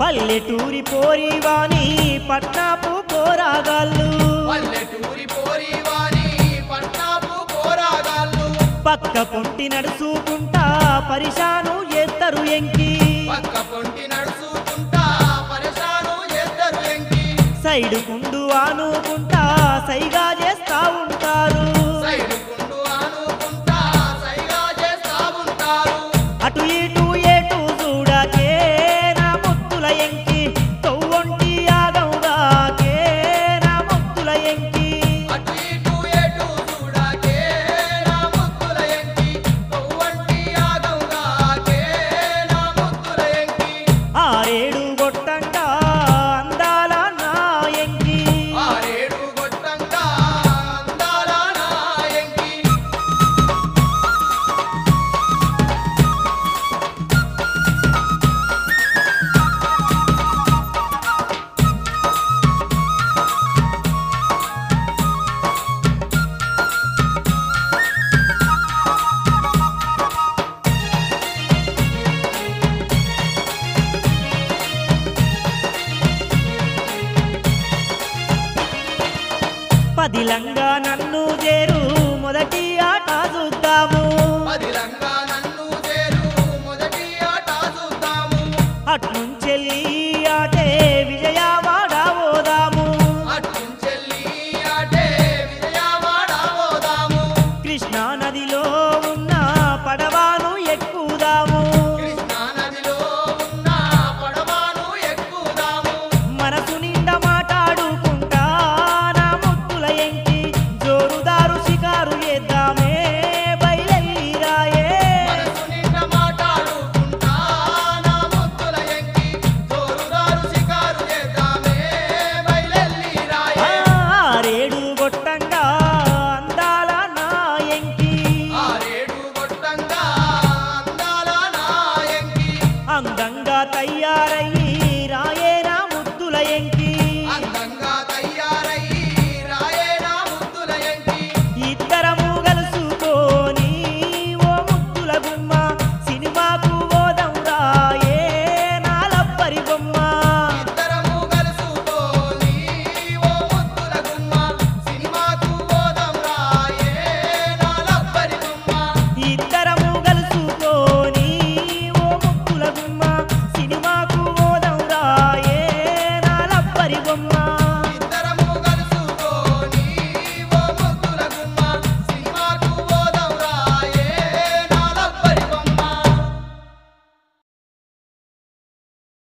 పల్లెటూరి పోరివాణి పట్నాపు పోరాగాళ్ళు పల్లెటూరి పోరివాని పట్నాపు పోరాగాళ్ళు పక్క పొంటి నడుచుకుంటా పరిశాను ఎత్తరు ఎంకి పక్క పొంటి నడుచుకుంటా పరేషాను చేద్దరు ఎంకి సైడు కుండు ఆనుకుంటా సైగా చేస్తా ఉంటారు సైడు కుండు ఆనుకుంటా సైగా చేస్తా ఉంటారు అటు ఇటు ఏటు చూడకే నా ముత్తుల ఎంకి తొవ్వొంటి ఆగవుగాకే నా ముత్తుల ఎంకి అటు ఇటు ఎటు చూడకే నా ముద్దుల ఎంకి కొవ్వంటి ఆగంగాకే నా ముద్దుల ఎంకి ఆరేడు గొట్టంగా అందాల నా ఎంకి ఆరేడు గొట్టంగా అందాల నా ఎంకి పదిలంగా నన్ను చేరు మొదటి ఆట చూద్దాము పదిలంగా నన్ను చేరు మొదటి ఆట చూద్దాము అట్నుంచెల్లి ఆటే విజయవాడ పోదాము అట్నుంచెల్లి ఆటే విజయవాడ పోదాము కృష్ణా నదిలో ఉన్న పడవాను ఎక్కుదాము కృష్ణా నదిలో ఉన్న పడవను ఎక్కుదాము మనసు నిండా మాట్లాడుకుంటా నా ముత్తుల ఎంకి జోరుదారు షికారు చేద్దామే బయలెల్లి రాయే మనసు నిండ మాట్లాడుకుంటా నా ముద్దుల ఎంకి జోరుదారు షికారు చేద్దామే బయలెల్లి రాయే ఆరేడు గొట్టంగా అందాల నా ఎంకి ఆరేడు గొట్టంగా అందాల నా ఎంకి అందంగా తయారయ్యి రాయే నా ముద్దుల ఎంకి